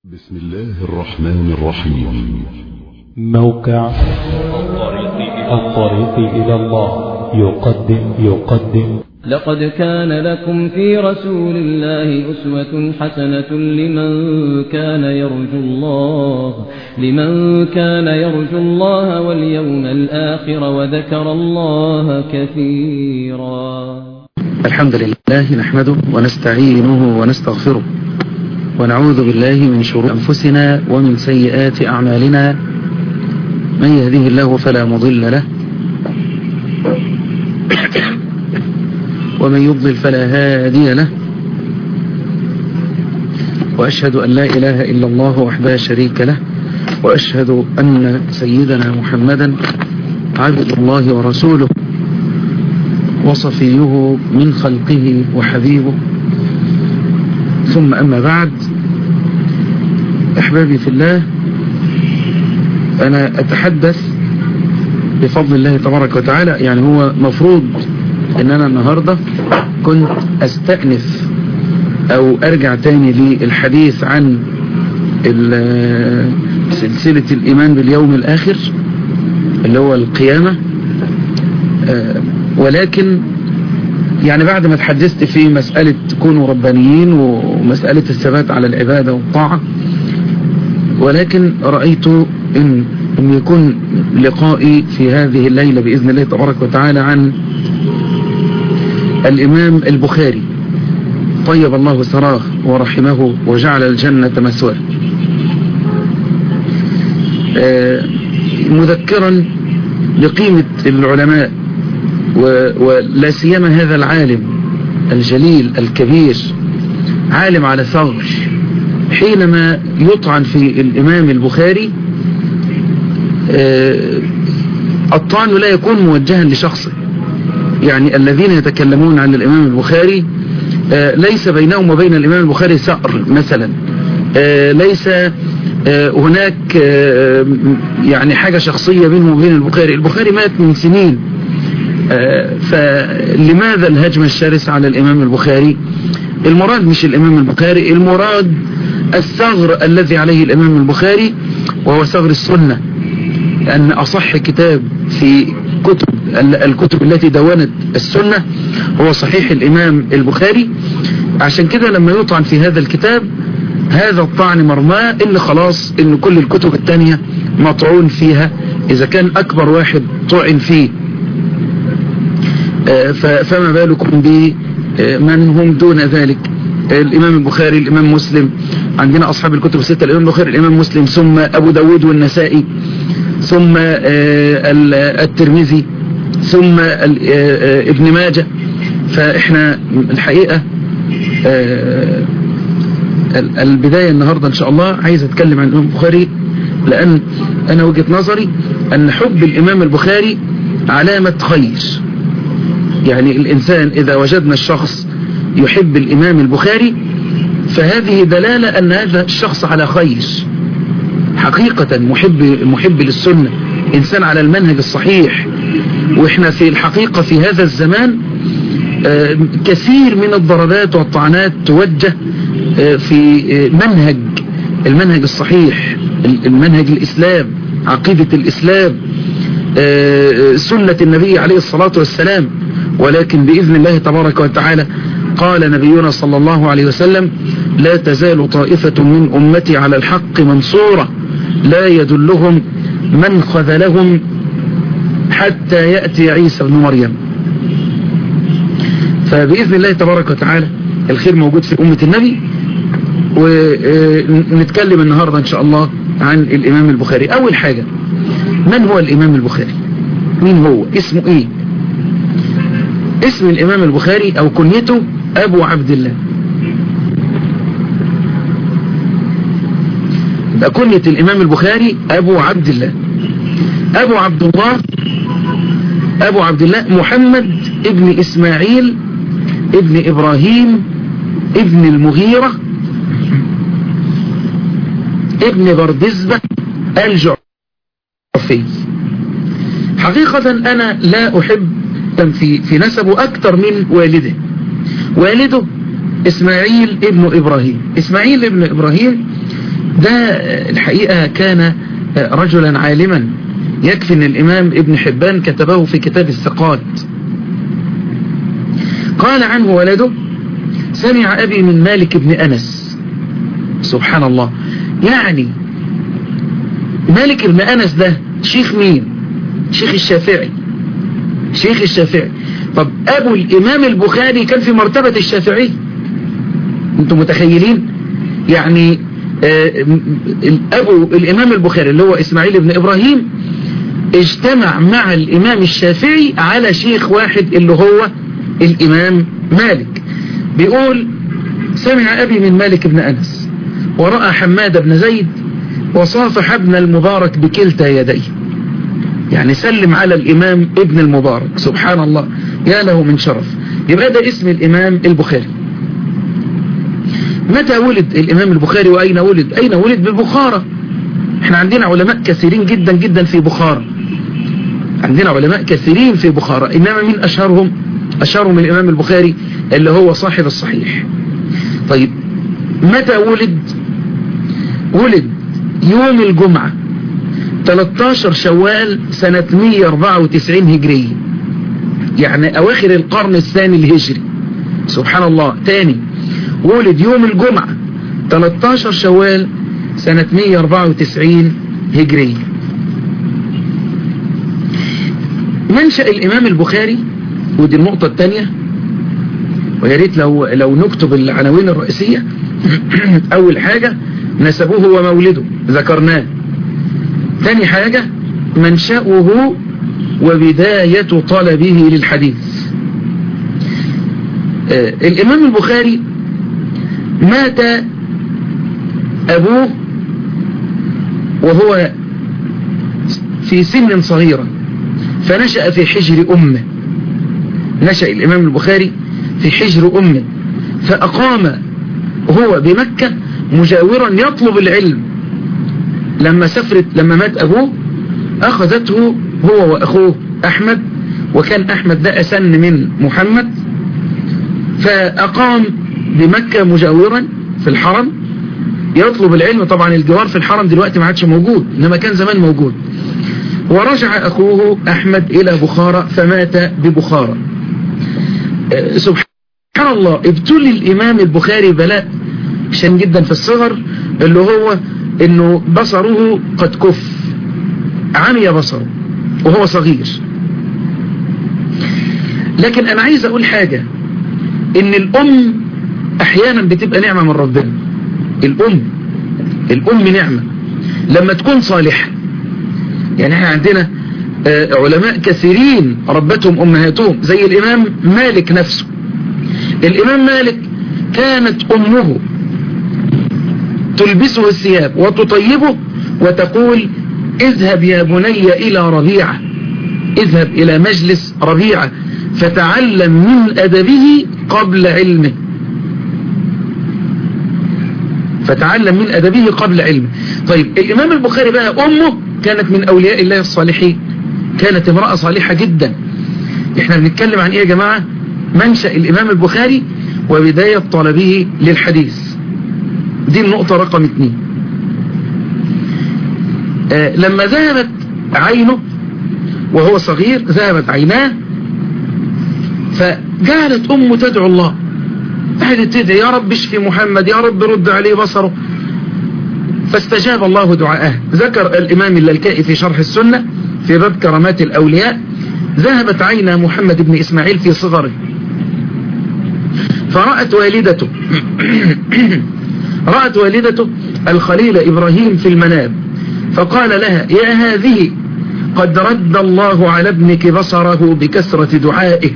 بسم الله الرحمن الرحيم موقع الطريق إلى الله يقدم يقدم لقد كان لكم في رسول الله أسوة حسنة لمن كان يرجو الله لمن كان يرجو الله واليوم الآخر وذكر الله كثيرا الحمد لله نحمده ونستعينه ونستغفره ونعوذ بالله من شرور أنفسنا ومن سيئات أعمالنا من يهده الله فلا مضل له ومن يضلل فلا هادي له وأشهد أن لا إله إلا الله وحده شريك له وأشهد أن سيدنا محمدا عبد الله ورسوله وصفيه من خلقه وحبيبه ثم أما بعد أحبابي في الله أنا أتحدث بفضل الله تبارك وتعالى يعني هو مفروض أن أنا النهاردة كنت أستأنف أو أرجع تاني للحديث عن سلسلة الإيمان باليوم الآخر اللي هو القيامة ولكن يعني بعد ما تحدثت في مسألة كونوا ربانيين ومسألة الثبات على العبادة والطاعة ولكن رأيت إن, إن يكون لقائي في هذه الليلة بإذن الله تبارك وتعالى عن الإمام البخاري طيب الله سراه ورحمه وجعل الجنة مثواه مذكرا بقيمة العلماء ولا سيما هذا العالم الجليل الكبير عالم على ثغر حينما يطعن في الإمام البخاري الطعن لا يكون موجها لشخصه يعني الذين يتكلمون عن الإمام البخاري ليس بينهم وبين الإمام البخاري ثأر مثلا ليس هناك يعني حاجة شخصية بينه وبين البخاري البخاري مات من سنين فلماذا الهجمة الشرسة على الإمام البخاري المراد مش الإمام البخاري المراد الثغر الذي عليه الإمام البخاري وهو ثغر السنة لأن أصح كتاب في كتب الكتب التي دونت السنة هو صحيح الإمام البخاري عشان كده لما يطعن في هذا الكتاب هذا الطعن مرماه اللي خلاص ان كل الكتب التانية مطعون فيها اذا كان اكبر واحد طعن فيه فما بالكم بمن هم دون ذلك الإمام البخاري الإمام مسلم عندنا أصحاب الكتب الستة الإمام البخاري الإمام مسلم ثم أبو داود والنسائي ثم الترمذي ثم ابن ماجة فإحنا الحقيقة البداية النهاردة إن شاء الله عايز أتكلم عن الإمام البخاري لأن أنا وجهة نظري أن حب الإمام البخاري علامة خير يعني الإنسان إذا وجدنا الشخص يحب الإمام البخاري فهذه دلالة أن هذا الشخص على خير حقيقة محب, محب للسنة إنسان على المنهج الصحيح وإحنا في الحقيقة في هذا الزمان كثير من الضربات والطعنات توجه في منهج المنهج الصحيح المنهج الإسلام عقيدة الإسلام سنة النبي عليه الصلاة والسلام ولكن بإذن الله تبارك وتعالى قال نبينا صلى الله عليه وسلم لا تزال طائفة من أمتي على الحق منصورة لا يدلهم من خذلهم حتى يأتي عيسى بن مريم فبإذن الله تبارك وتعالى الخير موجود في أمة النبي ونتكلم النهاردة إن شاء الله عن الإمام البخاري أول حاجة من هو الإمام البخاري مين هو اسمه ايه اسم الامام البخاري او كنيته ابو عبد الله ده كنية الامام البخاري ابو عبد الله ابو عبد الله ابو عبد الله محمد ابن اسماعيل ابن ابراهيم ابن المغيرة ابن بردزبة الجعفي حقيقة أنا لا أحب في, في نسبه أكثر من والده والده إسماعيل ابن إبراهيم إسماعيل ابن إبراهيم ده الحقيقة كان رجلا عالما يكفي ان الامام ابن حبان كتبه في كتاب الثقات قال عنه ولده سمع ابي من مالك بن انس سبحان الله يعني مالك بن انس ده شيخ مين شيخ الشافعي شيخ الشافعي طب ابو الامام البخاري كان في مرتبة الشافعي انتم متخيلين يعني آه ابو الامام البخاري اللي هو اسماعيل بن ابراهيم اجتمع مع الامام الشافعي على شيخ واحد اللي هو الامام مالك بيقول سمع ابي من مالك بن انس ورأى حماد بن زيد وصافح ابن المبارك بكلتا يديه يعني سلم على الامام ابن المبارك سبحان الله يا له من شرف يبقى ده اسم الامام البخاري متى ولد الامام البخاري واين ولد اين ولد بالبخارى احنا عندنا علماء كثيرين جدا جدا في بخارى عندنا علماء كثيرين في بخارى انما من اشهرهم اشهرهم الامام البخاري اللي هو صاحب الصحيح طيب متى ولد ولد يوم الجمعة 13 شوال سنة 194 هجرية يعني اواخر القرن الثاني الهجري سبحان الله تاني ولد يوم الجمعة 13 شوال سنة 194 هجرية منشأ الإمام البخاري ودي النقطة الثانية ويا ريت لو لو نكتب العناوين الرئيسية أول حاجة نسبه ومولده ذكرناه ثاني حاجة منشأه وبداية طلبه للحديث آه الإمام البخاري مات أبوه وهو في سن صغيرة فنشأ في حجر أمه نشأ الإمام البخاري في حجر أمه فأقام هو بمكة مجاورا يطلب العلم لما سافرت لما مات أبوه أخذته هو وأخوه أحمد وكان أحمد ده أسن من محمد فأقام بمكة مجاورا في الحرم يطلب العلم طبعا الجوار في الحرم دلوقتي ما عادش موجود انما كان زمان موجود ورجع اخوه احمد الى بخارى فمات ببخارى سبحان الله ابتلي الامام البخاري بلاء شن جدا في الصغر اللي هو انه بصره قد كف عمي بصره وهو صغير لكن انا عايز اقول حاجة ان الام احيانا بتبقى نعمة من ربنا الام الام نعمة لما تكون صالحة يعني احنا عندنا علماء كثيرين ربتهم امهاتهم زي الامام مالك نفسه الامام مالك كانت امه تلبسه الثياب وتطيبه وتقول اذهب يا بني الى ربيعة اذهب الى مجلس ربيعة فتعلم من ادبه قبل علمه فتعلم من أدبه قبل علمه طيب الإمام البخاري بقى أمه كانت من أولياء الله الصالحين كانت امرأة صالحة جدا احنا بنتكلم عن ايه يا جماعة منشأ الإمام البخاري وبداية طلبه للحديث دي النقطة رقم اتنين آه لما ذهبت عينه وهو صغير ذهبت عيناه فجعلت أمه تدعو الله قعدت تدعي يا رب اشفي محمد يا رب رد عليه بصره فاستجاب الله دعاءه ذكر الإمام اللالكائي في شرح السنة في باب كرامات الأولياء ذهبت عين محمد بن إسماعيل في صغره فرأت والدته رأت والدته الخليل إبراهيم في المنام فقال لها يا هذه قد رد الله على ابنك بصره بكثرة دعائك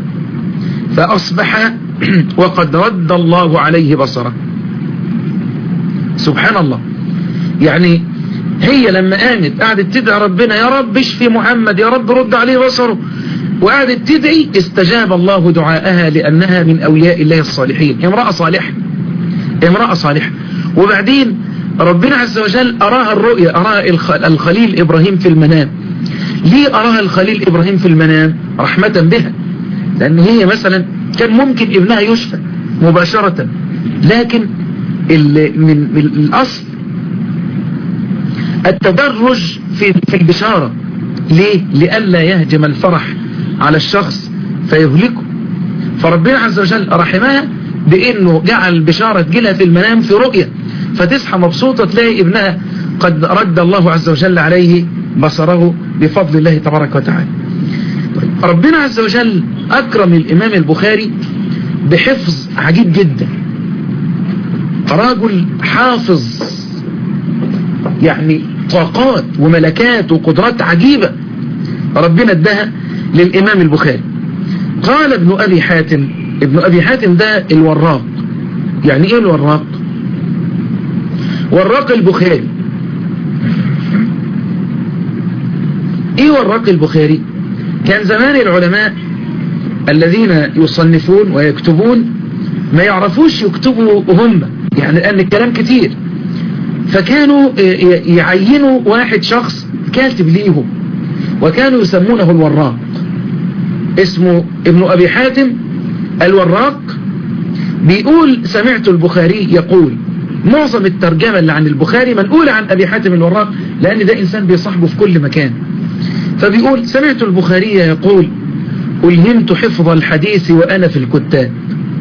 فأصبح وقد رد الله عليه بصره سبحان الله يعني هي لما قامت قعدت تدعي ربنا يا رب اشفي محمد يا رب رد عليه بصره وقعدت تدعي استجاب الله دعاءها لأنها من أولياء الله الصالحين امرأة صالحة امرأة صالحة وبعدين ربنا عز وجل أراها الرؤيا أراها الخليل إبراهيم في المنام ليه أراها الخليل إبراهيم في المنام رحمة بها لأن هي مثلا كان ممكن ابنها يشفى مباشرة لكن من, من الأصل التدرج في في البشارة ليه لئلا يهجم الفرح على الشخص فيهلكه فربنا عز وجل رحمها بانه جعل البشارة تجيلها في المنام في رؤية فتصحى مبسوطة تلاقي ابنها قد رد الله عز وجل عليه بصره بفضل الله تبارك وتعالى ربنا عز وجل اكرم الامام البخاري بحفظ عجيب جدا رجل حافظ يعني طاقات وملكات وقدرات عجيبة ربنا ادها للامام البخاري قال ابن ابي حاتم ابن ابي حاتم ده الوراق يعني ايه الوراق وراق البخاري ايه وراق البخاري كان زمان العلماء الذين يصنفون ويكتبون ما يعرفوش يكتبوا هم يعني لان الكلام كتير فكانوا يعينوا واحد شخص كاتب ليهم وكانوا يسمونه الوراق اسمه ابن ابي حاتم الوراق بيقول سمعت البخاري يقول معظم الترجمة اللي عن البخاري منقولة عن ابي حاتم الوراق لان ده انسان بيصاحبه في كل مكان فبيقول سمعت البخاري يقول ألهمت حفظ الحديث وأنا في الكتاب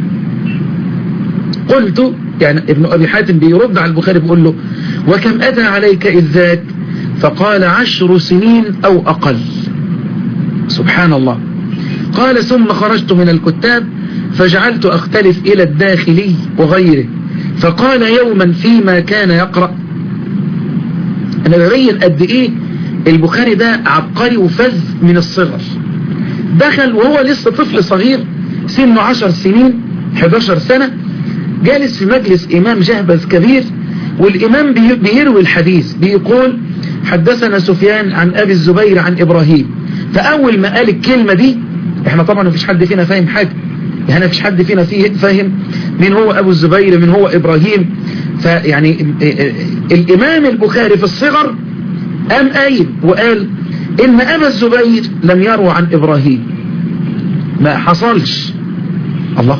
قلت يعني ابن أبي حاتم بيرد على البخاري بيقول له وكم أتى عليك إذ ذاك فقال عشر سنين أو أقل سبحان الله قال ثم خرجت من الكتاب فجعلت أختلف إلى الداخلي وغيره فقال يوما فيما كان يقرأ أنا ببين قد إيه البخاري ده عبقري وفذ من الصغر دخل وهو لسه طفل صغير سنه عشر سنين 11 سنة جالس في مجلس إمام جهبذ كبير والإمام بيروي الحديث بيقول حدثنا سفيان عن أبي الزبير عن إبراهيم فأول ما قال الكلمة دي احنا طبعا مفيش حد فينا فاهم حاجة يعني مفيش حد فينا فيه فاهم من هو أبو الزبير من هو إبراهيم فيعني الإمام البخاري في الصغر قام قايل وقال إن أبا الزبير لم يروى عن إبراهيم ما حصلش الله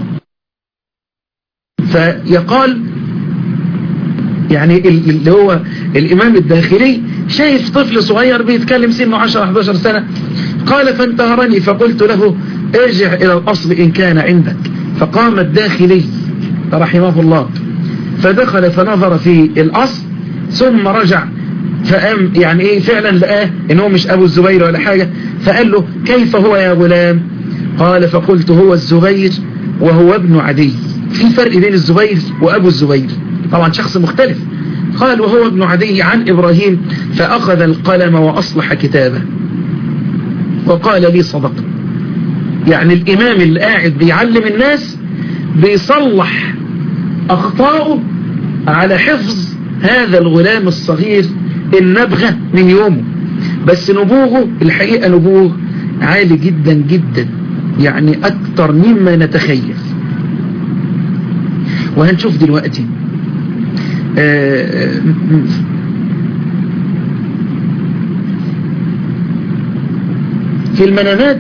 فيقال يعني اللي هو الإمام الداخلي شايف طفل صغير بيتكلم سنه 10-11 سنة قال فانتهرني فقلت له ارجع إلى الأصل إن كان عندك فقام الداخلي رحمه الله فدخل فنظر في الأصل ثم رجع فقام يعني ايه فعلا لقاه ان هو مش ابو الزبير ولا حاجة فقال له كيف هو يا غلام قال فقلت هو الزبير وهو ابن عدي في فرق بين الزبير وابو الزبير طبعا شخص مختلف قال وهو ابن عدي عن ابراهيم فاخذ القلم واصلح كتابه وقال لي صدقت يعني الامام اللي قاعد بيعلم الناس بيصلح اخطائه على حفظ هذا الغلام الصغير النبغة من يومه بس نبوغه الحقيقة نبوغ عالي جدا جدا يعني اكتر مما نتخيل وهنشوف دلوقتي في المنامات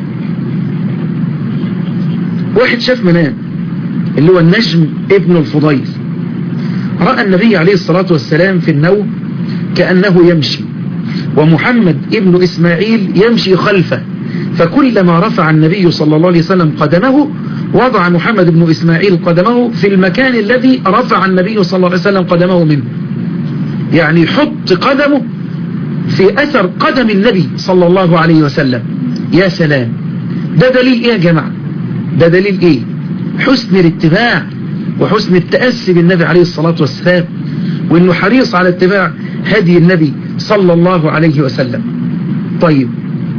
واحد شاف منام اللي هو النجم ابن الفضيل رأى النبي عليه الصلاة والسلام في النوم كأنه يمشي ومحمد ابن إسماعيل يمشي خلفه فكلما رفع النبي صلى الله عليه وسلم قدمه وضع محمد بن إسماعيل قدمه في المكان الذي رفع النبي صلى الله عليه وسلم قدمه منه يعني يحط قدمه في أثر قدم النبي صلى الله عليه وسلم يا سلام ده دليل ايه يا جماعة ده دليل ايه حسن الاتباع وحسن التأسي بالنبي عليه الصلاة والسلام وانه حريص على اتباع هدي النبي صلى الله عليه وسلم طيب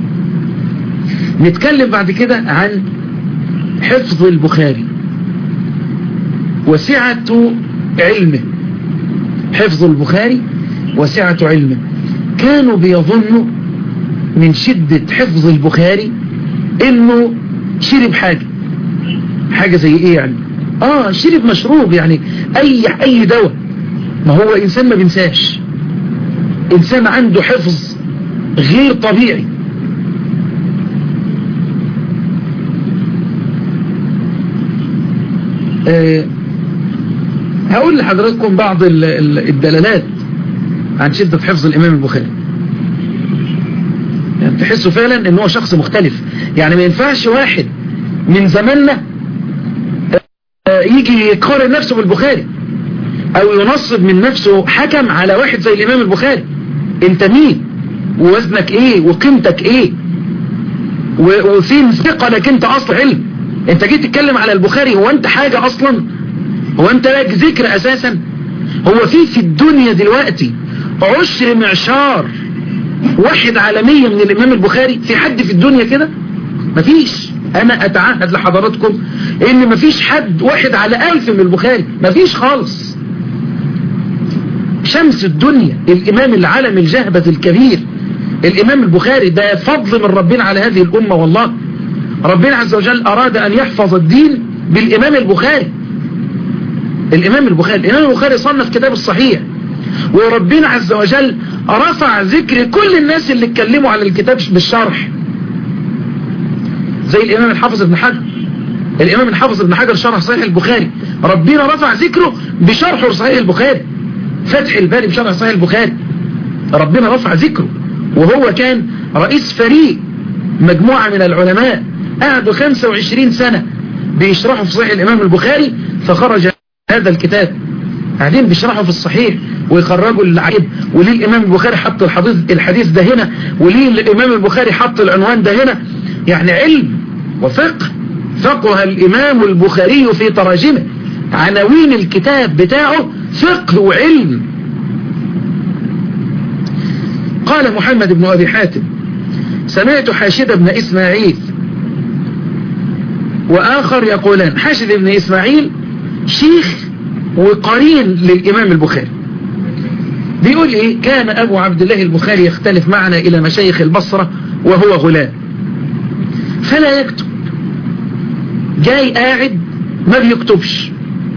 نتكلم بعد كده عن حفظ البخاري وسعة علمه حفظ البخاري وسعة علمه كانوا بيظنوا من شدة حفظ البخاري انه شرب حاجة حاجة زي ايه يعني اه شرب مشروب يعني اي اي دواء ما هو انسان ما بينساش انسان عنده حفظ غير طبيعي أه هقول لحضراتكم بعض الدلالات عن شدة حفظ الإمام البخاري يعني تحسوا فعلا ان هو شخص مختلف يعني ما ينفعش واحد من زماننا آه، يجي يقارن نفسه بالبخاري او ينصب من نفسه حكم على واحد زي الامام البخاري انت مين ووزنك ايه وقيمتك ايه و- وفين ثقلك انت اصل علم انت جيت تتكلم على البخاري هو انت حاجة اصلا هو انت لك ذكر اساسا هو في في الدنيا دلوقتي عشر معشار واحد عالمية من الامام البخاري في حد في الدنيا كده مفيش انا اتعهد لحضراتكم ان مفيش حد واحد على الف من البخاري مفيش خالص شمس الدنيا الامام العالم الجهبة الكبير الامام البخاري ده فضل من ربنا على هذه الامة والله ربنا عز وجل اراد ان يحفظ الدين بالامام البخاري الامام البخاري الامام البخاري صنف كتاب الصحيح وربنا عز وجل رفع ذكر كل الناس اللي اتكلموا على الكتاب بالشرح زي الامام الحافظ ابن حجر الامام الحافظ ابن حجر شرح صحيح البخاري ربنا رفع ذكره بشرحه صحيح البخاري فتح الباري بشرح صحيح البخاري ربنا رفع ذكره وهو كان رئيس فريق مجموعة من العلماء قعدوا 25 سنة بيشرحوا في صحيح الامام البخاري فخرج هذا الكتاب قاعدين بيشرحوا في الصحيح ويخرجوا العيب وليه الامام البخاري حط الحديث الحديث ده هنا وليه الامام البخاري حط العنوان ده هنا يعني علم وفقه فقه الامام البخاري في تراجمه عناوين الكتاب بتاعه فقه وعلم قال محمد بن ابي حاتم سمعت حاشد بن اسماعيل واخر يقولان حاشد بن اسماعيل شيخ وقرين للامام البخاري بيقول ايه كان ابو عبد الله البخاري يختلف معنا الى مشايخ البصرة وهو غلام فلا يكتب جاي قاعد ما بيكتبش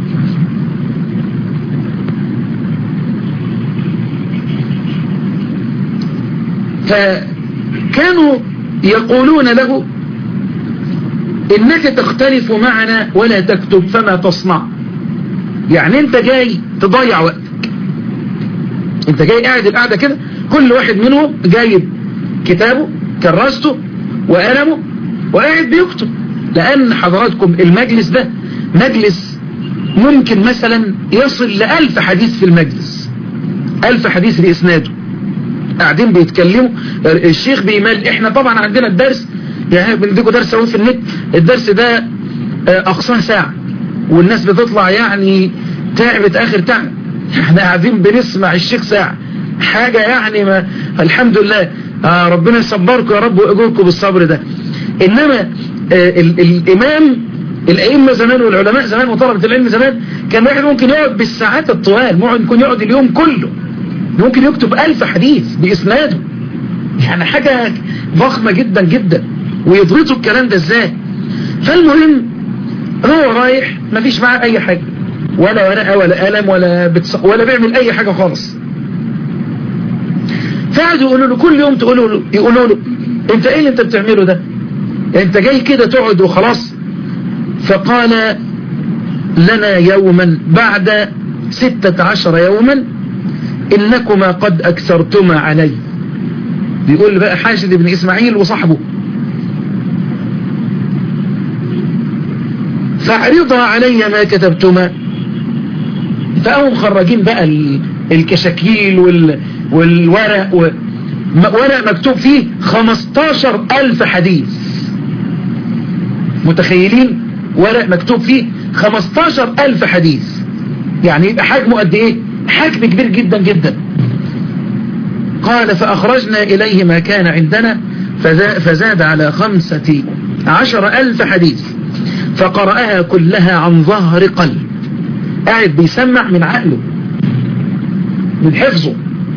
فكانوا يقولون له انك تختلف معنا ولا تكتب فما تصنع يعني انت جاي تضيع وقتك انت جاي قاعد القعدة كده كل واحد منهم جايب كتابه كراسته وقلمه وقاعد بيكتب لان حضراتكم المجلس ده مجلس ممكن مثلا يصل لألف حديث في المجلس ألف حديث بإسناده قاعدين بيتكلموا الشيخ بيمال احنا طبعا عندنا الدرس يعني بنديكوا درس اهو في النت الدرس ده اه، اقصاه ساعة والناس بتطلع يعني تعبت اخر تعب احنا قاعدين بنسمع الشيخ ساعة حاجة يعني ما الحمد لله آه ربنا يصبركم يا رب ويأجركم بالصبر ده انما آه ال الامام الائمة زمان والعلماء زمان وطلبة العلم زمان كان واحد ممكن يقعد بالساعات الطوال ممكن يقعد اليوم كله ممكن يكتب ألف حديث بإسناده يعني حاجة ضخمة جدا جدا ويضغطوا الكلام ده ازاي فالمهم هو رايح مفيش معاه اي حاجة ولا ورقة ولا قلم ولا بتص... ولا بيعمل اي حاجة خالص فقعدوا يقولوا له كل يوم تقولوا له يقولوا له انت ايه اللي انت بتعمله ده انت جاي كده تقعد وخلاص فقال لنا يوما بعد ستة عشر يوما إنكما قد أكثرتما علي بيقول بقى حاشد بن إسماعيل وصاحبه فاعرضا علي ما كتبتما فقاموا مخرجين بقى ال- الكشاكيل وال والورق و... م- ورق مكتوب فيه 15 ألف حديث متخيلين ورق مكتوب فيه 15 ألف حديث يعني يبقى حجمه قد ايه حجم كبير جدا جدا قال فأخرجنا إليه ما كان عندنا فزا- فزاد على خمسة عشر ألف حديث فقرأها كلها عن ظهر قلب قاعد بيسمع من عقله من حفظه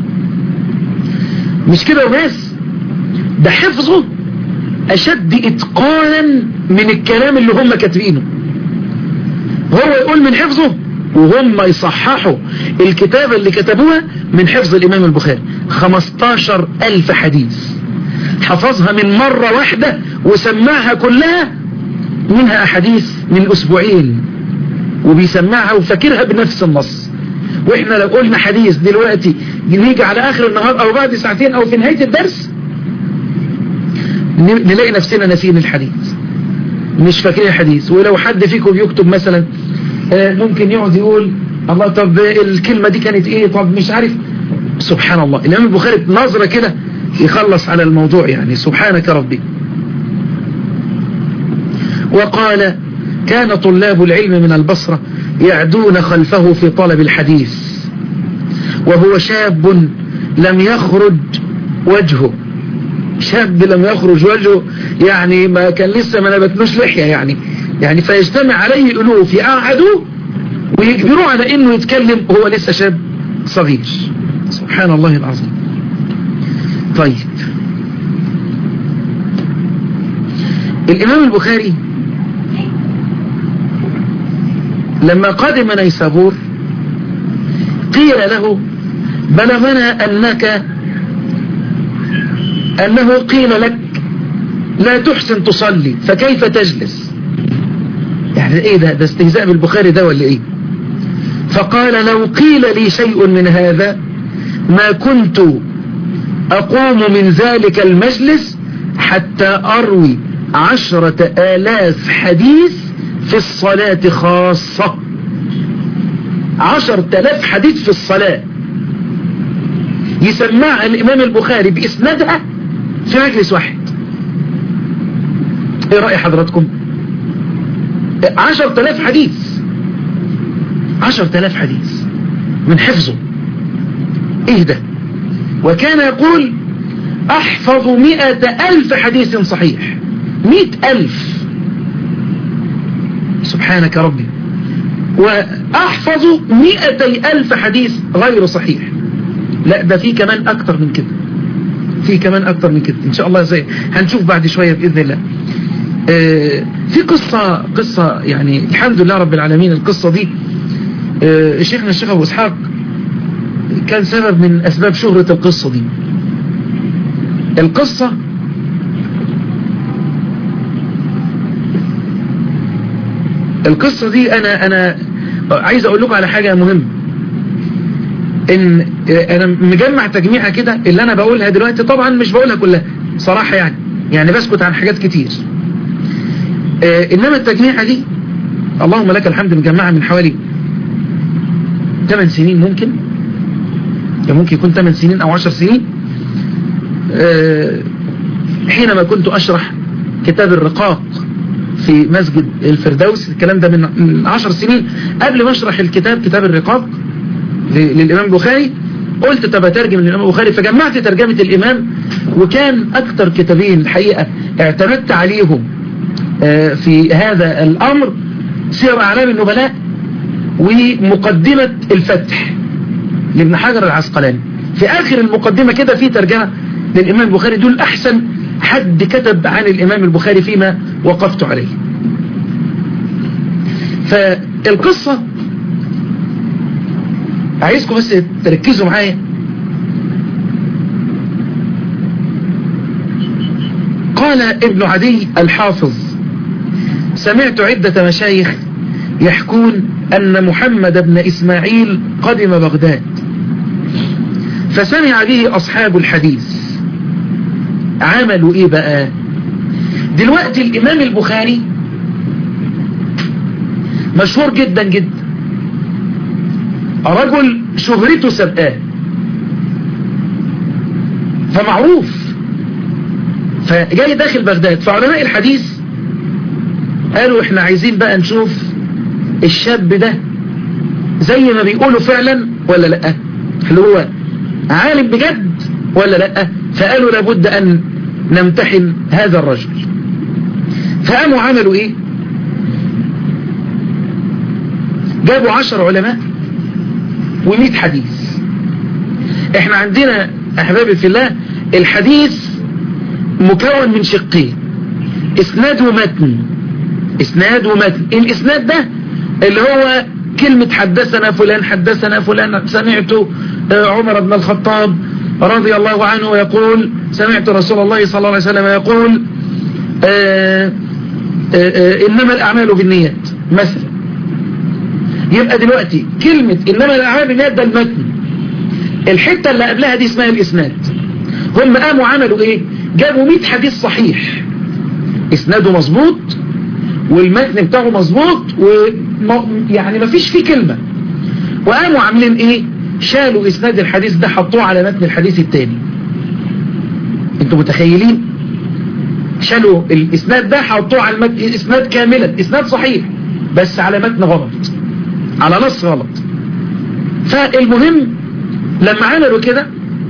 مش كده وبس ده حفظه أشد إتقانا من الكلام اللي هم كاتبينه هو يقول من حفظه وهم يصححوا الكتابة اللي كتبوها من حفظ الإمام البخاري 15 ألف حديث حفظها من مرة واحدة وسمعها كلها منها أحاديث من أسبوعين وبيسمعها وفاكرها بنفس النص واحنا لو قلنا حديث دلوقتي نيجي على اخر النهار او بعد ساعتين او في نهاية الدرس نلاقي نفسنا ناسين الحديث مش فاكرين الحديث ولو حد فيكم بيكتب مثلا ممكن يقعد يقول الله طب الكلمة دي كانت ايه طب مش عارف سبحان الله الامام البخاري نظرة كده يخلص على الموضوع يعني سبحانك ربي وقال كان طلاب العلم من البصرة يعدون خلفه في طلب الحديث وهو شاب لم يخرج وجهه شاب لم يخرج وجهه يعني ما كان لسه ما نبتنوش لحية يعني يعني فيجتمع عليه ألوف يقعدوا ويجبروه على انه يتكلم وهو لسه شاب صغير سبحان الله العظيم طيب الامام البخاري لما قدم نيسابور قيل له بلغنا انك انه قيل لك لا تحسن تصلي فكيف تجلس يعني ايه ده ده استهزاء بالبخاري ده ولا ايه فقال لو قيل لي شيء من هذا ما كنت أقوم من ذلك المجلس حتى أروي عشرة آلاف حديث في الصلاة خاصة عشرة آلاف حديث في الصلاة يسمع الإمام البخاري بإسنادها في مجلس واحد ايه رأي حضراتكم عشرة آلاف حديث عشرة آلاف حديث من حفظه ايه ده وكان يقول احفظ مئة الف حديث صحيح مئة الف سبحانك ربي واحفظ مئتي الف حديث غير صحيح لا ده في كمان اكتر من كده في كمان اكتر من كده ان شاء الله زي هنشوف بعد شوية باذن الله آه في قصة قصة يعني الحمد لله رب العالمين القصة دي آه شيخنا الشيخ ابو اسحاق كان سبب من اسباب شهرة القصة دي القصة القصة دي انا انا عايز اقول لكم على حاجة مهمة ان انا مجمع تجميعة كده اللي انا بقولها دلوقتي طبعا مش بقولها كلها صراحة يعني يعني بسكت عن حاجات كتير اه انما التجميعة دي اللهم لك الحمد مجمعها من حوالي 8 سنين ممكن ممكن يكون 8 سنين او 10 سنين اه حينما كنت اشرح كتاب الرقاق في مسجد الفردوس الكلام ده من 10 سنين قبل ما اشرح الكتاب كتاب الرقاق للامام البخاري قلت طب اترجم للامام البخاري فجمعت ترجمة الامام وكان اكتر كتابين الحقيقة اعتمدت عليهم اه في هذا الامر سير اعلام النبلاء ومقدمة الفتح لابن حجر العسقلاني في اخر المقدمة كده في ترجمة للامام البخاري دول احسن حد كتب عن الامام البخاري فيما وقفت عليه فالقصة عايزكم بس تركزوا معايا قال ابن عدي الحافظ سمعت عدة مشايخ يحكون أن محمد بن إسماعيل قدم بغداد فسمع به أصحاب الحديث عملوا إيه بقى دلوقتي الإمام البخاري مشهور جدا جدا رجل شهرته سبقاه فمعروف فجاي داخل بغداد فعلماء الحديث قالوا احنا عايزين بقى نشوف الشاب ده زي ما بيقولوا فعلا ولا لا هل هو عالم بجد ولا لا فقالوا لابد ان نمتحن هذا الرجل فقاموا عملوا ايه جابوا عشر علماء ومئة حديث احنا عندنا احبابي في الله الحديث مكون من شقين اسناد ومتن اسناد ومتن الاسناد ده اللي هو كلمة حدثنا فلان حدثنا فلان سمعت عمر بن الخطاب رضي الله عنه يقول سمعت رسول الله صلى الله عليه وسلم يقول آآ آآ إنما الأعمال بالنيات مثلا يبقى دلوقتي كلمة إنما الأعمال بالنيات ده المتن الحتة اللي قبلها دي اسمها الإسناد هم قاموا عملوا إيه جابوا 100 حديث صحيح إسناده مظبوط والمتن بتاعه مظبوط ويعني ما فيش فيه كلمة وقاموا عاملين إيه شالوا إسناد الحديث ده حطوه على متن الحديث التاني انتوا متخيلين شالوا الإسناد ده حطوه على المتن إسناد كاملا إسناد صحيح بس على متن غلط على نص غلط فالمهم لما عملوا كده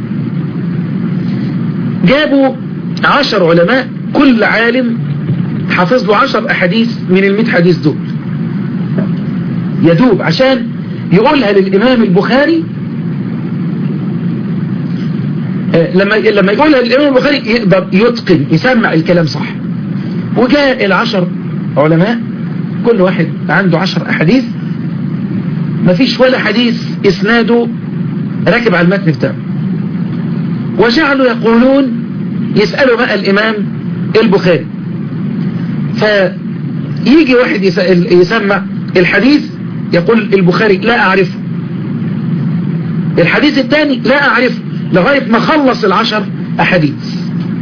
جابوا عشر علماء كل عالم حافظ له عشر أحاديث من المئة حديث دول يدوب عشان يقولها للإمام البخاري لما لما يقولها للإمام البخاري يقدر يتقن يسمع الكلام صح وجاء العشر علماء كل واحد عنده عشر أحاديث مفيش ولا حديث إسناده راكب على المتن بتاعه وجعلوا يقولون يسألوا بقى الإمام البخاري فيجي واحد يسمع الحديث يقول البخاري لا أعرفه الحديث الثاني لا أعرفه لغاية ما خلص العشر أحاديث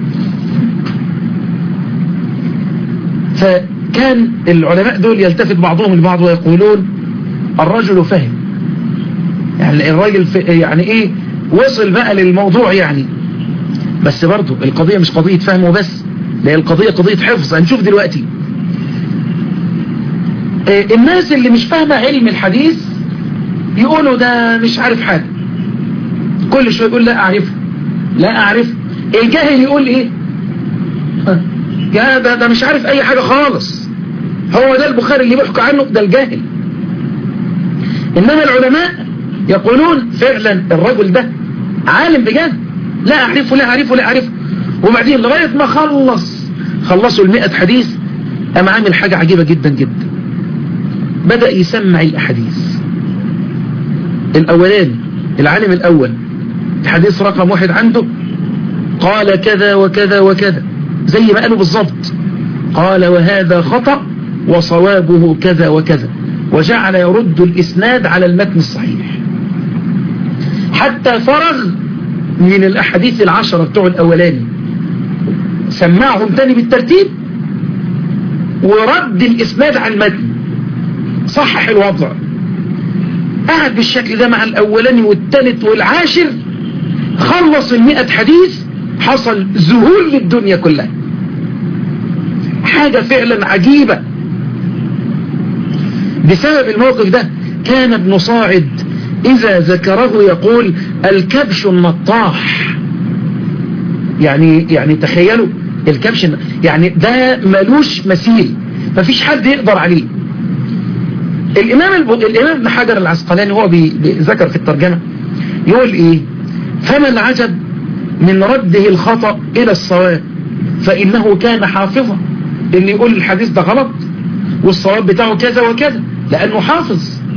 فكان العلماء دول يلتفت بعضهم لبعض ويقولون الرجل فهم يعني الراجل يعني ايه وصل بقى للموضوع يعني بس برضو القضية مش قضية فهم وبس لا القضية قضية حفظ هنشوف دلوقتي إيه الناس اللي مش فاهمة علم الحديث يقولوا ده مش عارف حاجة كل شوية يقول لا أعرفه لا أعرف الجاهل يقول إيه يا ده, ده مش عارف أي حاجة خالص هو ده البخاري اللي بيحكوا عنه ده الجاهل إنما العلماء يقولون فعلا الرجل ده عالم بجد لا أعرفه لا أعرفه لا أعرفه وبعدين لغاية ما خلص خلصوا المئة حديث أم عامل حاجة عجيبة جدا جدا بدأ يسمع الأحاديث الأولاني العالم الأول الحديث رقم واحد عنده قال كذا وكذا وكذا زي ما قالوا بالضبط قال وهذا خطأ وصوابه كذا وكذا وجعل يرد الإسناد على المتن الصحيح حتى فرغ من الأحاديث العشرة بتوع الأولاني سمعهم تاني بالترتيب ورد الإسناد على المتن صحح الوضع قعد بالشكل ده مع الأولاني والثالث والعاشر خلص المئة حديث حصل ذهول للدنيا كلها حاجة فعلا عجيبة بسبب الموقف ده كان ابن صاعد إذا ذكره يقول الكبش النطاح يعني يعني تخيلوا الكبش يعني ده ملوش مثيل مفيش حد يقدر عليه الإمام الب... الإمام ابن حجر العسقلاني هو بيذكر في الترجمة يقول إيه فما العجب من رده الخطأ إلى الصواب فإنه كان حافظا اللي يقول الحديث ده غلط والصواب بتاعه كذا وكذا لأنه حافظ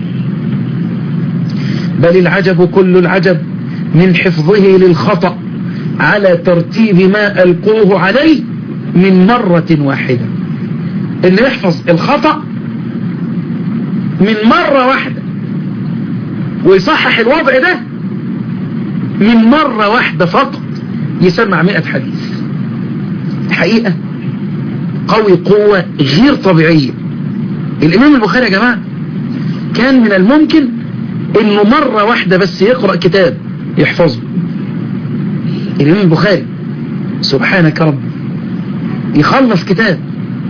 بل العجب كل العجب من حفظه للخطأ على ترتيب ما ألقوه عليه من مرة واحدة اللي يحفظ الخطأ من مرة واحدة ويصحح الوضع ده من مرة واحدة فقط يسمع مئة حديث الحقيقة قوي قوة غير طبيعية الإمام البخاري يا جماعة كان من الممكن انه مرة واحدة بس يقرأ كتاب يحفظه الإمام البخاري سبحانك رب يخلص كتاب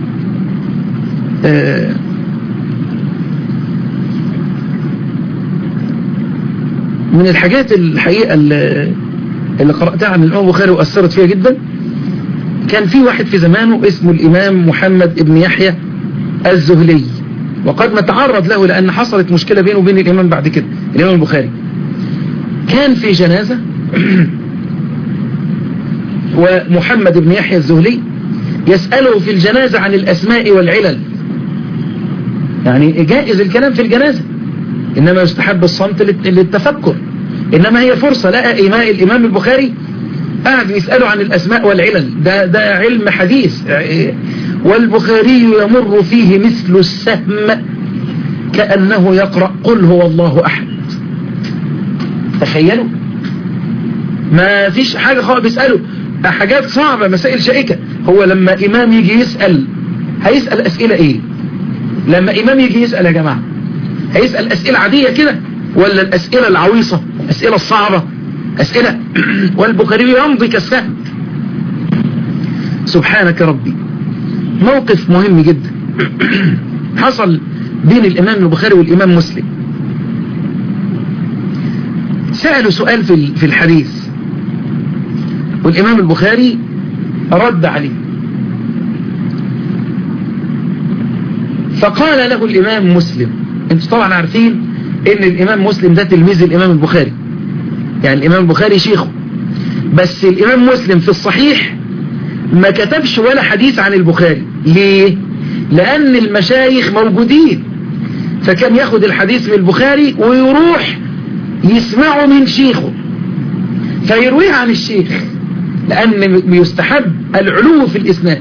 آه من الحاجات الحقيقة اللي, اللي قرأتها عن الإمام البخاري وأثرت فيها جدا كان في واحد في زمانه اسمه الإمام محمد ابن يحيى الزهلي وقد نتعرض له لأن حصلت مشكلة بينه وبين الإمام بعد كده الإمام البخاري كان في جنازة ومحمد بن يحيى الزهلي يسأله في الجنازة عن الأسماء والعلل يعني جائز الكلام في الجنازة إنما يستحب الصمت للتفكر إنما هي فرصة لقى إماء الإمام البخاري قاعد يسأله عن الأسماء والعلل ده, ده علم حديث والبخاري يمر فيه مثل السهم كأنه يقرأ قل هو الله أحد تخيلوا ما فيش حاجة خالص بيسأله حاجات صعبة مسائل شائكة هو لما إمام يجي يسأل هيسأل أسئلة إيه لما إمام يجي يسأل يا جماعة هيسأل أسئلة عادية كده ولا الأسئلة العويصة أسئلة الصعبة أسئلة والبخاري يمضي كالسهم سبحانك ربي موقف مهم جدا حصل بين الإمام البخاري والإمام مسلم سألوا سؤال في في الحديث والإمام البخاري رد عليه فقال له الإمام مسلم انتوا طبعا عارفين ان الإمام مسلم ده تلميذ الإمام البخاري يعني الإمام البخاري شيخه بس الإمام مسلم في الصحيح ما كتبش ولا حديث عن البخاري ليه لأن المشايخ موجودين فكان ياخد الحديث من البخاري ويروح يسمعه من شيخه فيرويه عن الشيخ لأن بيستحب العلو في الإسناد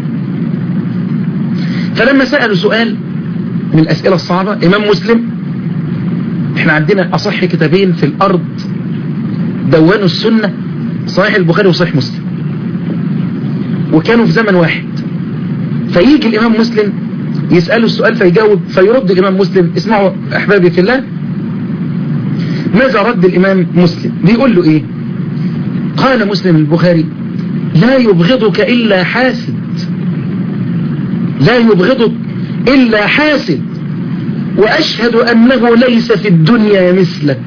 فلما سألوا سؤال من الأسئلة الصعبة إمام مسلم احنا عندنا أصح كتابين في الأرض دوانوا السنة صحيح البخاري وصحيح مسلم وكانوا في زمن واحد فيجي الإمام مسلم يسأله السؤال فيجاوب فيرد الإمام مسلم اسمعوا أحبابي في الله ماذا رد الإمام مسلم بيقول له إيه قال مسلم البخاري لا يبغضك إلا حاسد لا يبغضك إلا حاسد وأشهد أنه ليس في الدنيا مثلك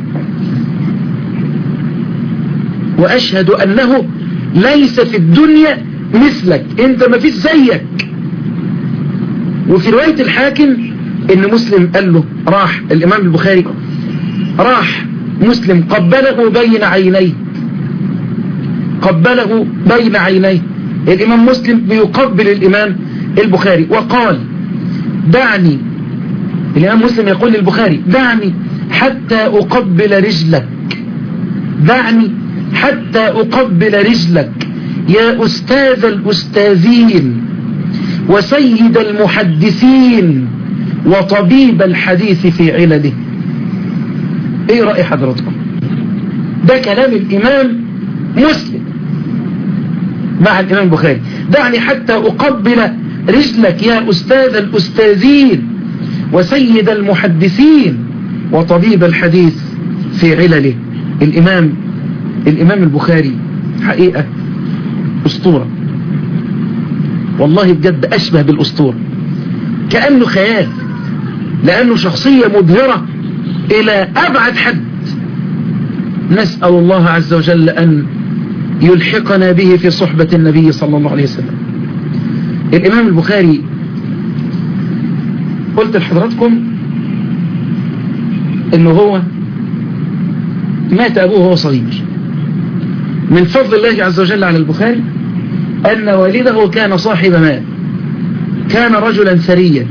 وأشهد أنه ليس في الدنيا مثلك انت ما فيش زيك وفي رواية الحاكم ان مسلم قال له راح الامام البخاري راح مسلم قبله بين عينيه قبله بين عينيه الامام مسلم بيقبل الامام البخاري وقال دعني الامام مسلم يقول للبخاري دعني حتى اقبل رجلك دعني حتى اقبل رجلك يا أستاذ الأستاذين وسيد المحدثين وطبيب الحديث في علله ايه رأي حضراتكم ده كلام الإمام مسلم مع الإمام البخاري دعني حتى أقبل رجلك يا أستاذ الأستاذين وسيد المحدثين وطبيب الحديث في علله الإمام الإمام البخاري حقيقة أسطورة والله بجد أشبه بالأسطورة كأنه خيال لأنه شخصية مبهرة إلى أبعد حد نسأل الله عز وجل أن يلحقنا به في صحبة النبي صلى الله عليه وسلم الإمام البخاري قلت لحضراتكم انه هو مات ابوه وهو صغير من فضل الله عز وجل على البخاري ان والده كان صاحب مال كان رجلا ثريا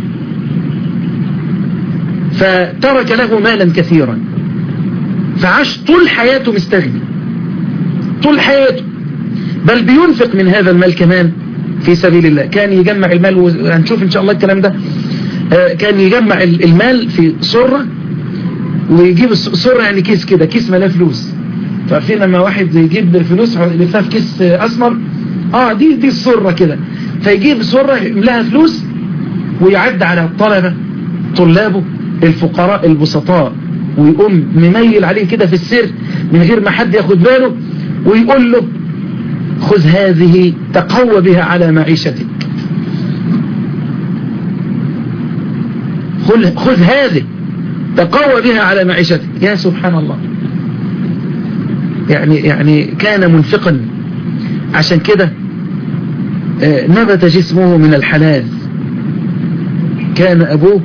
فترك له مالا كثيرا فعاش طول حياته مستغني طول حياته بل بينفق من هذا المال كمان في سبيل الله كان يجمع المال وهنشوف ان شاء الله الكلام ده كان يجمع المال في صرة ويجيب الصرة يعني كيس كده كيس ملاه فلوس تعرفين لما واحد يجيب فلوس يلفها في كيس اسمر اه دي دي الصرة كده فيجيب صرة يملاها فلوس ويعد على الطلبة طلابه الفقراء البسطاء ويقوم مميل عليه كده في السر من غير ما حد ياخد باله ويقول له خذ هذه تقوى بها على معيشتك خذ هذه تقوى بها على معيشتك يا سبحان الله يعني يعني كان منفقا عشان كده نبت جسمه من الحلال كان أبوه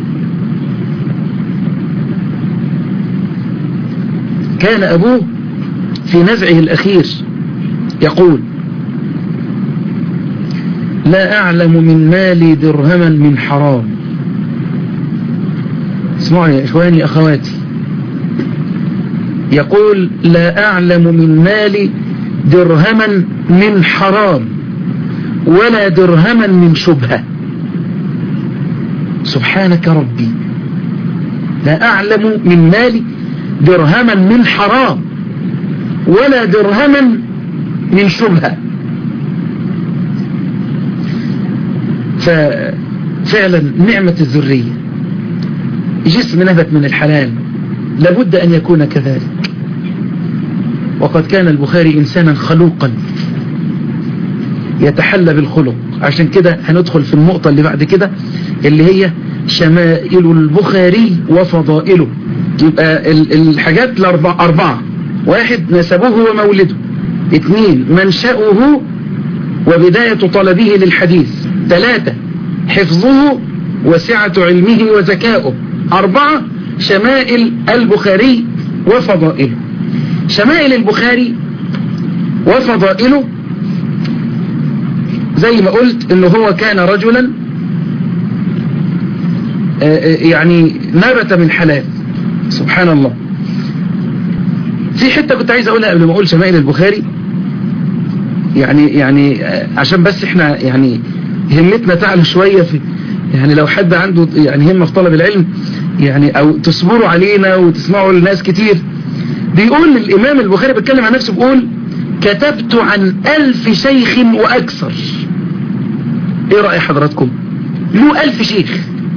كان أبوه في نزعه الأخير يقول لا أعلم من مالي درهما من حرام اسمعوا يا إخواني أخواتي يقول لا أعلم من مالي درهما من حرام ولا درهما من شبهة سبحانك ربي لا أعلم من مالي درهما من حرام ولا درهما من شبهة ففعلا نعمة الذرية جسم نبت من الحلال لابد أن يكون كذلك وقد كان البخاري إنسانا خلوقا يتحلى بالخلق عشان كده هندخل في النقطة اللي بعد كده اللي هي شمائل البخاري وفضائله يبقى الحاجات الأربعة أربعة واحد نسبه ومولده اثنين منشأه وبداية طلبه للحديث ثلاثة حفظه وسعة علمه وذكاؤه أربعة شمائل البخاري وفضائله شمائل البخاري وفضائله زي ما قلت انه هو كان رجلا يعني نبت من حلال سبحان الله في حتة كنت عايز اقولها قبل ما اقول شمائل البخاري يعني يعني عشان بس احنا يعني همتنا تعلى شوية في يعني لو حد عنده يعني همة في طلب العلم يعني او تصبروا علينا وتسمعوا لناس كتير بيقول الامام البخاري بيتكلم عن نفسه بيقول كتبت عن الف شيخ واكثر ايه رأي حضراتكم له الف شيخ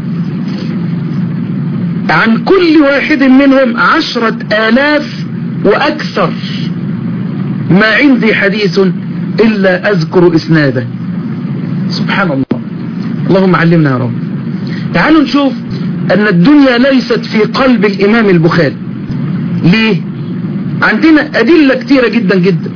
عن كل واحد منهم عشرة آلاف وأكثر ما عندي حديث إلا أذكر إسناده سبحان الله اللهم علمنا يا رب تعالوا نشوف أن الدنيا ليست في قلب الإمام البخاري ليه عندنا أدلة كتيرة جدا جدا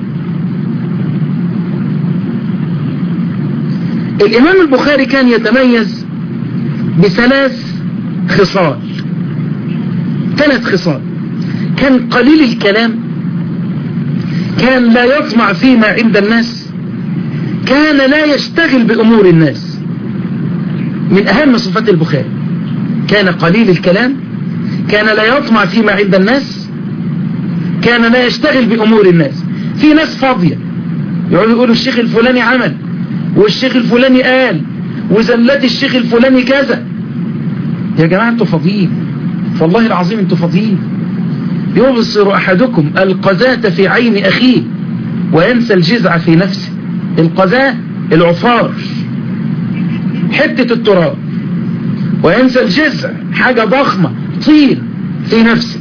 الإمام البخاري كان يتميز بثلاث خصال ثلاث خصال كان قليل الكلام كان لا يطمع فيما عند الناس كان لا يشتغل بأمور الناس من أهم صفات البخاري كان قليل الكلام كان لا يطمع فيما عند الناس كان لا يشتغل بأمور الناس في ناس فاضية يقعدوا يقولوا الشيخ الفلاني عمل والشيخ الفلاني قال وزلات الشيخ الفلاني كذا يا جماعة انتوا فاضيين فالله العظيم انتوا فاضيين يبصر احدكم القذاة في عين اخيه وينسى الجزع في نفسه القذاة العفار حتة التراب وينسى الجزع حاجة ضخمة طين في نفسه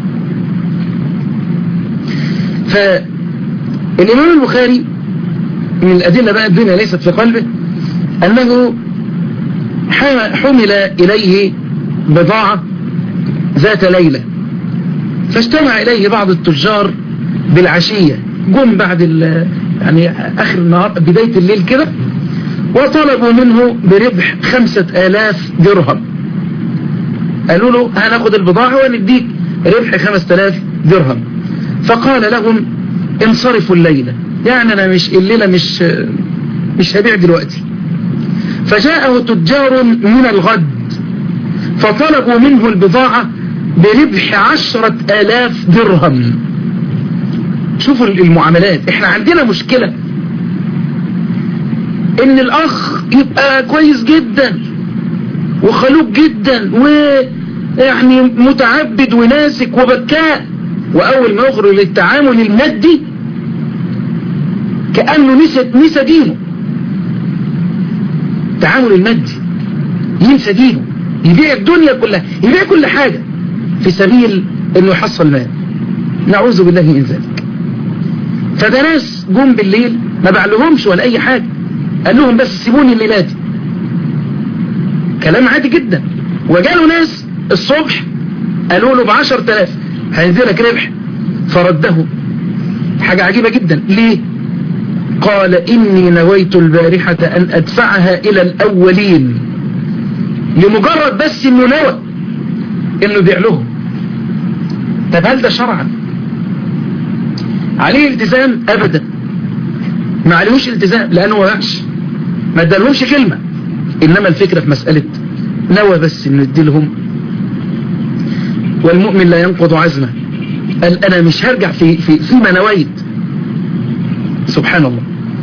فالإمام البخاري من الأدلة بقى الدنيا ليست في قلبه أنه حمل إليه بضاعة ذات ليلة فاجتمع إليه بعض التجار بالعشية جم بعد يعني آخر النهار بداية الليل كده وطلبوا منه بربح خمسة آلاف درهم قالوا له هناخد البضاعة ونديك ربح خمسة آلاف درهم فقال لهم انصرفوا الليلة يعني أنا مش الليلة مش مش هبيع دلوقتي فجاءه تجار من الغد فطلبوا منه البضاعة بربح عشرة آلاف درهم شوفوا المعاملات احنا عندنا مشكلة ان الاخ يبقى كويس جدا وخلوق جدا ويعني متعبد وناسك وبكاء واول ما يخرج للتعامل المادي كأنه نسى, نسى دينه التعامل المادي ينسى دينه يبيع الدنيا كلها يبيع كل حاجة في سبيل انه يحصل مال نعوذ بالله من ذلك فده ناس جم بالليل ما بعلهمش ولا اي حاجة قال لهم بس سيبوني الليلة دي كلام عادي جدا وجاله ناس الصبح قالوا له بعشر تلاف هينزلك ربح فرده حاجة عجيبة جدا ليه قال إني نويت البارحة أن أدفعها إلى الأولين لمجرد بس إنه نوى إنه يبيع لهم طب هل ده شرعا عليه التزام أبدا ما عليهوش التزام لأنه ما باعش ما ادالهمش كلمة إنما الفكرة في مسألة نوى بس إنه يديلهم والمؤمن لا ينقض عزمه قال أنا مش هرجع في في فيما نويت سبحان الله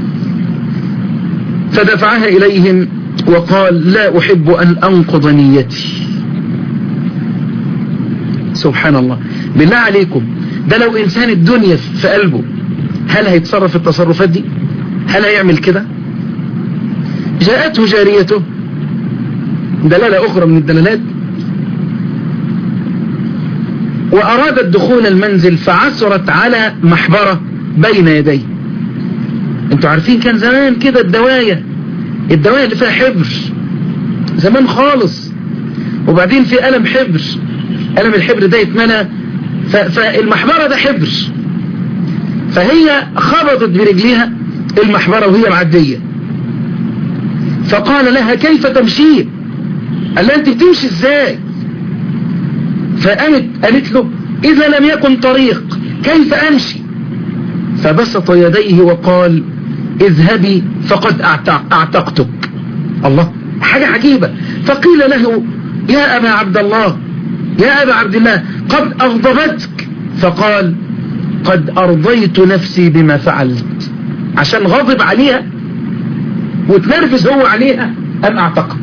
فدفعها إليهم وقال لا أحب أن أنقض نيتي سبحان الله بالله عليكم ده لو انسان الدنيا في قلبه هل هيتصرف التصرفات دي هل هيعمل كده جاءته جاريته دلالة اخرى من الدلالات وارادت دخول المنزل فعثرت على محبرة بين يديه انتوا عارفين كان زمان كده الدواية الدواية اللي فيها حبر زمان خالص وبعدين في قلم حبر قلم الحبر ده يتمنى فالمحبرة ده حبر فهي خبطت برجليها المحبرة وهي معدية فقال لها كيف تمشين قال لها انت بتمشي ازاي فقامت قالت له اذا لم يكن طريق كيف امشي فبسط يديه وقال اذهبي فقد اعتقتك الله حاجة عجيبة فقيل له يا ابا عبد الله يا ابا عبد الله قد اغضبتك فقال قد ارضيت نفسي بما فعلت عشان غضب عليها وتنرفز هو عليها ام اعتقد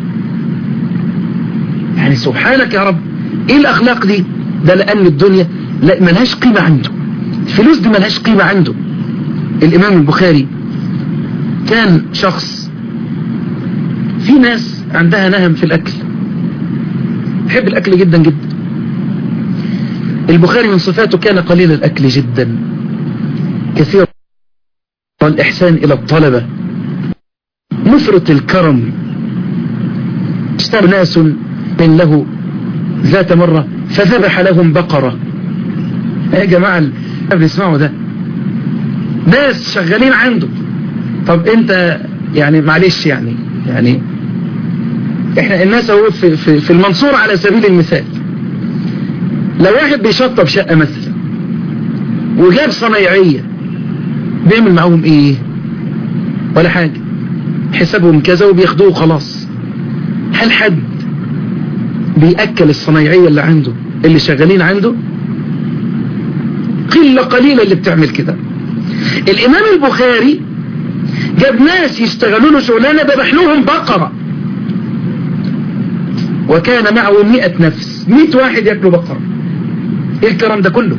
يعني سبحانك يا رب ايه الاخلاق دي ده لان الدنيا لا ملهاش قيمة عنده الفلوس دي ملهاش قيمة عنده الامام البخاري كان شخص في ناس عندها نهم في الاكل يحب الاكل جدا جدا البخاري من صفاته كان قليل الاكل جدا كثير الإحسان إلى الطلبة مفرط الكرم اشترى ناس من له ذات مرة فذبح لهم بقرة يا جماعة اللي بيسمعوا ده ناس شغالين عنده طب انت يعني معلش يعني يعني احنا الناس اهو في, في, في المنصورة على سبيل المثال لو واحد بيشطب شقة مثلا وجاب صنايعية بيعمل معاهم ايه ولا حاجة حسابهم كذا وبياخدوه خلاص هل حد بيأكل الصنايعية اللي عنده اللي شغالين عنده قلة قليلة اللي بتعمل كده الامام البخاري جاب ناس يشتغلوا له شغلانة ذبح لهم بقرة وكان معه مئة نفس مئة واحد يأكلوا بقرة ايه الكلام ده كله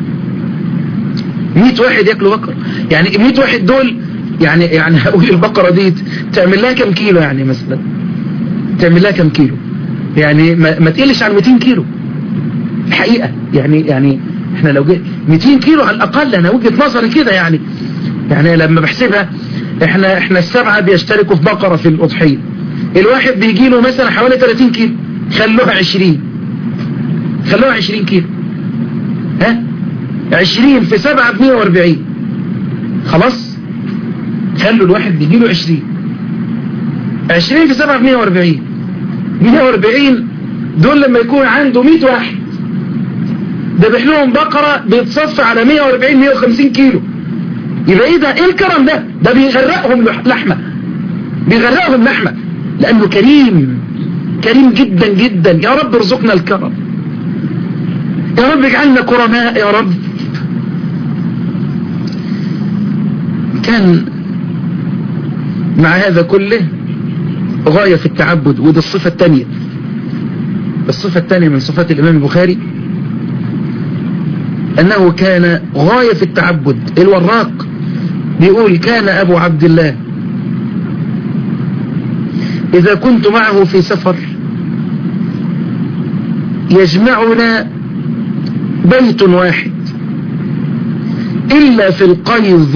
100 واحد ياكلوا بقرة يعني 100 واحد دول يعني يعني هقول البقرة دي تعمل لها كم كيلو يعني مثلا تعمل لها كم كيلو يعني ما, ما تقلش عن 200 كيلو الحقيقة يعني يعني احنا لو جيت 200 كيلو على الاقل انا وجهة نظري كده يعني يعني لما بحسبها احنا احنا السبعة بيشتركوا في بقرة في الاضحية الواحد بيجي له مثلا حوالي 30 كيلو خلوها 20 خلوها 20 كيلو ها عشرين في سبعة بمية واربعين خلاص خلوا الواحد بيجيله عشرين عشرين في سبعة بمية واربعين مية واربعين دول لما يكون عنده مية واحد ذبح لهم بقرة بيتصفى على مية واربعين مية وخمسين كيلو يبقى ايه ده ايه الكرم ده ده بيغرقهم لحمة بيغرقهم لحمة لانه كريم كريم جدا جدا يا رب ارزقنا الكرم يا رب اجعلنا كرماء يا رب كان مع هذا كله غاية في التعبد ودي الصفة الثانية الصفة الثانية من صفات الإمام البخاري أنه كان غاية في التعبد الوراق بيقول كان أبو عبد الله إذا كنت معه في سفر يجمعنا بيت واحد إلا في القيظ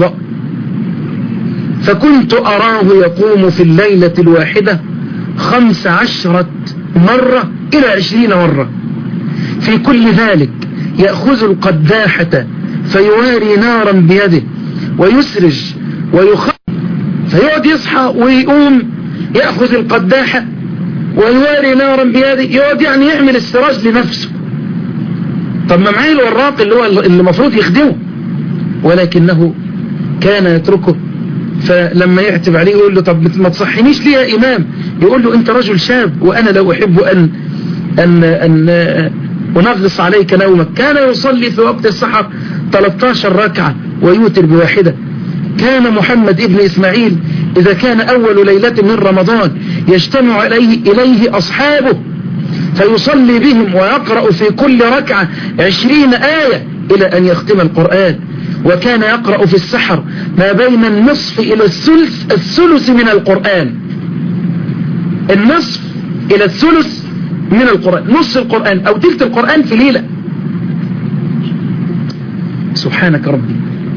فكنت أراه يقوم في الليلة الواحدة خمس عشرة مرة إلى عشرين مرة في كل ذلك يأخذ القداحة فيواري نارا بيده ويسرج ويخ فيقعد يصحى ويقوم يأخذ القداحة ويواري نارا بيده يقعد يعني يعمل السراج لنفسه طب ما معاه الوراق اللي هو اللي المفروض يخدمه ولكنه كان يتركه فلما يعتب عليه يقول له طب ما تصحنيش ليه يا إمام يقول له أنت رجل شاب وأنا لو أحب أن أن أن أنغص عليك نومك كان يصلي في وقت السحر 13 ركعة ويوتر بواحدة كان محمد ابن إسماعيل إذا كان أول ليلة من رمضان يجتمع إليه, إليه أصحابه فيصلي بهم ويقرأ في كل ركعة عشرين آية إلى أن يختم القرآن وكان يقرأ في السحر ما بين النصف إلى الثلث الثلث من القرآن النصف إلى الثلث من القرآن نص القرآن أو تلت القرآن في ليلة سبحانك ربي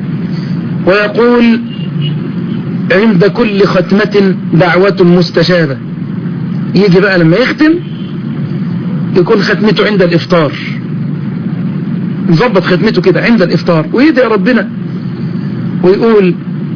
ويقول عند كل ختمة دعوة مستجابة يجي بقى لما يختم يكون ختمته عند الإفطار نظبط ختمته كده عند الإفطار ويدعي ربنا ويقول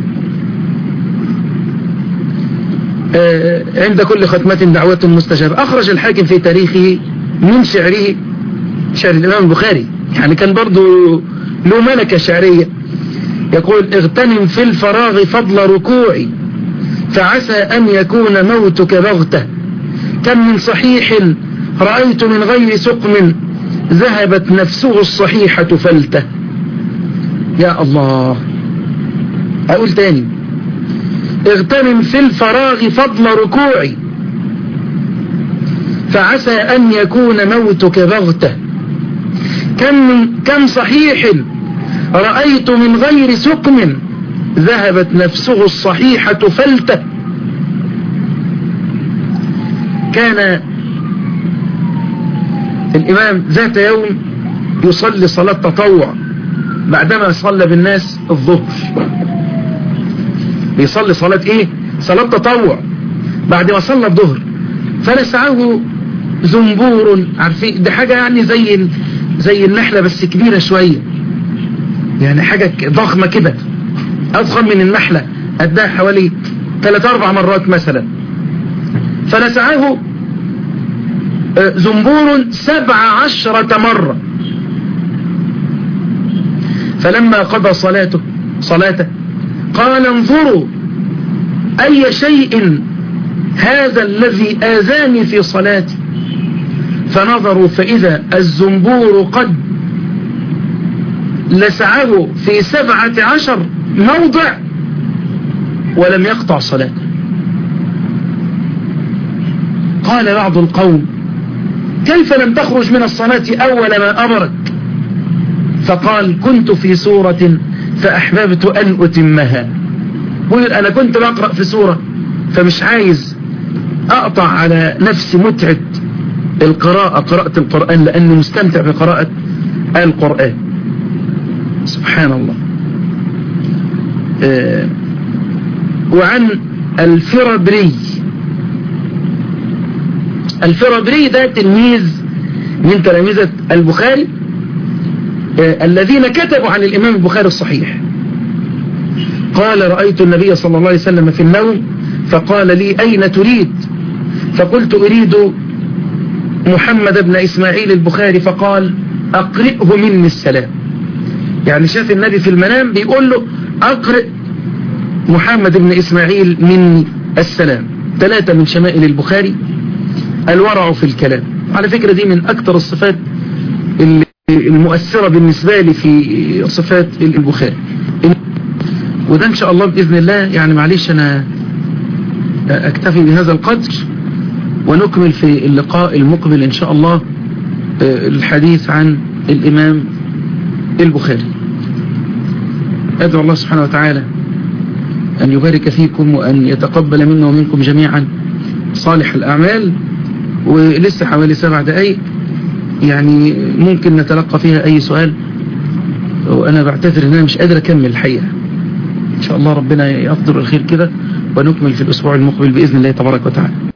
آه عند كل ختمة دعوة مستجابة أخرج الحاكم في تاريخه من شعره شعر الإمام البخاري يعني كان برضو له ملكة شعرية يقول اغتنم في الفراغ فضل ركوعي فعسى أن يكون موتك بغتة كم من صحيح رأيت من غير سقم ذهبت نفسه الصحيحة فلته يا الله أقول تاني اغتنم في الفراغ فضل ركوعي فعسى أن يكون موتك بغتة كم, من كم صحيح رأيت من غير سقم ذهبت نفسه الصحيحة فلتة كان الإمام ذات يوم يصلي صلاة تطوع بعدما صلى بالناس الظهر بيصلي صلاة ايه صلاة تطوع بعد ما صلى الظهر فلسعه زنبور عارفين دي حاجة يعني زي زي النحلة بس كبيرة شوية يعني حاجة ضخمة كده أضخم من النحلة قدها حوالي ثلاث أربع مرات مثلا فلسعه زنبور سبع عشرة مرة فلما قضى صلاته صلاته قال انظروا أي شيء هذا الذي آذاني في صلاتي فنظروا فإذا الزنبور قد لسعه في سبعة عشر موضع ولم يقطع صلاته قال بعض القوم كيف لم تخرج من الصلاة أول ما أمرك فقال كنت في سورة فأحببت أن أتمها بيقول أنا كنت بقرأ في سورة فمش عايز أقطع على نفسي متعة القراءة قراءة القرآن لأني مستمتع بقراءة القرآن سبحان الله آه وعن الفربري الفربري ده تلميذ من تلاميذة البخاري آه الذين كتبوا عن الإمام البخاري الصحيح قال رأيت النبي صلى الله عليه وسلم في النوم فقال لي أين تريد فقلت أريد محمد بن إسماعيل البخاري فقال أقرئه مني السلام يعني شاف النبي في المنام بيقول له أقرئ محمد بن إسماعيل مني السلام ثلاثة من شمائل البخاري الورع في الكلام على فكرة دي من أكثر الصفات المؤثرة بالنسبة لي في صفات البخاري وده إن شاء الله بإذن الله يعني معلش أنا أكتفي بهذا القدر ونكمل في اللقاء المقبل إن شاء الله الحديث عن الإمام البخاري أدعو الله سبحانه وتعالى أن يبارك فيكم وأن يتقبل منا ومنكم جميعا صالح الأعمال ولسه حوالي سبع دقايق يعني ممكن نتلقى فيها أي سؤال وأنا بعتذر أن أنا مش قادر أكمل الحقيقة إن شاء الله ربنا يقدر الخير كده ونكمل في الأسبوع المقبل بإذن الله تبارك وتعالى